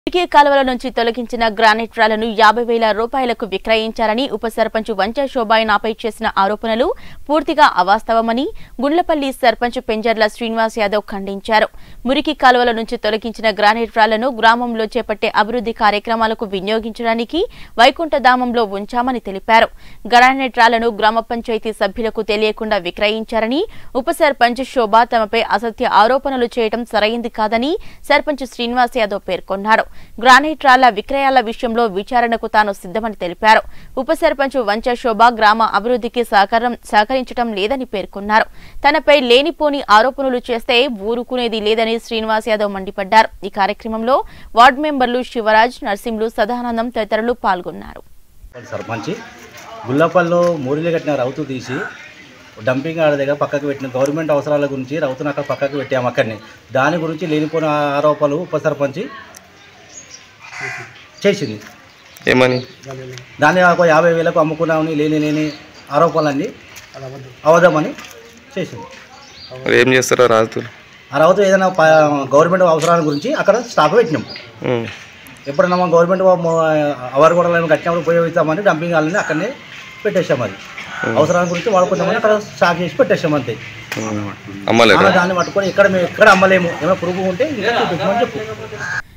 మురికి కాలువల నుంచి తొలగించిన గ్రానైట్ రాళ్లను యాభై వేల రూపాయలకు విక్రయించారని ఉప సర్పంచ్ వంచ శోభాయనాపై చేసిన ఆరోపణలు పూర్తిగా అవాస్తవమని గుండ్లపల్లి సర్పంచ్ పెంజర్ల శ్రీనివాస్ యాదవ్ ఖండించారు మురికి కాలువల నుంచి తొలగించిన గ్రానైట్ రాళ్లను గ్రామంలో చేపట్టే అభివృద్ధి కార్యక్రమాలకు వినియోగించడానికి వైకుంఠధామంలో ఉంచామని తెలిపారు గ్రానైట్ రాళ్లను గ్రామ పంచాయతీ సభ్యులకు తెలియకుండా విక్రయించారని ఉప సర్పంచ్ శోభ తమపై అసత్య ఆరోపణలు చేయడం సరైంది కాదని సర్పంచ్ శ్రీనివాస్ యాదవ్ పేర్కొన్నారు గ్రానైట్ రాళ్ల విక్రయాల విషయంలో విచారణకు తాను సిద్ధమని తెలిపారు ఉప సర్పంచ్ వంచ శోభ గ్రామ అభివృద్ధికి సహకారం సహకరించడం లేదని పేర్కొన్నారు తనపై లేనిపోని ఆరోపణలు చేస్తే ఊరుకునేది లేదని శ్రీనివాస్ యాదవ్ మండిపడ్డారు ఈ కార్యక్రమంలో వార్డు మెంబర్లు శివరాజ్ నర్సింహులు సదానందం తదితరులు పాల్గొన్నారు సర్పంచ్ గుల్లపల్లిలో మూరిలు కట్టిన రౌతు తీసి డంపింగ్ ఆడ దగ్గర పక్కకు పెట్టిన గవర్నమెంట్ అవసరాల గురించి రౌతును అక్కడ పక్కకు పెట్టాము అక్కడిని దాని గురించి లేనిపోయిన ఆరోపణలు ఉప సర్పంచ్ చేసింది ఏమని దాన్ని ఒక యాభై వేలకు అమ్ముకున్నామని లేని లేని ఆరోపణలన్నీ అవదమని చేసింది మరి ఏం చేస్తారా రాజులు ఆ రౌతు ఏదైనా ప- గవర్నమెంట్ అవసరాల గురించి అక్కడ స్టాక్ పెట్టినాం ఉమ్. ఎప్పుడన్నా మా గవర్నమెంట్ అవర్ కూడా కట్టినప్పుడు ఉపయోగిస్తామని డంపింగ్ వాళ్ళని అక్కడనే పెట్టేసాం అది అవసరాల గురించి వాడుకుందామని అక్కడ స్టాక్ చేసి పెట్టేసాం అంతే ఉమ్. అమ్మలేరా ఆమె దాన్ని పట్టుకొని ఇక్కడ మేము ఎక్కడ అమ్మలేము ఏమైనా పురుగు ఉంటే ఇంకా చూపించమని చెప్పు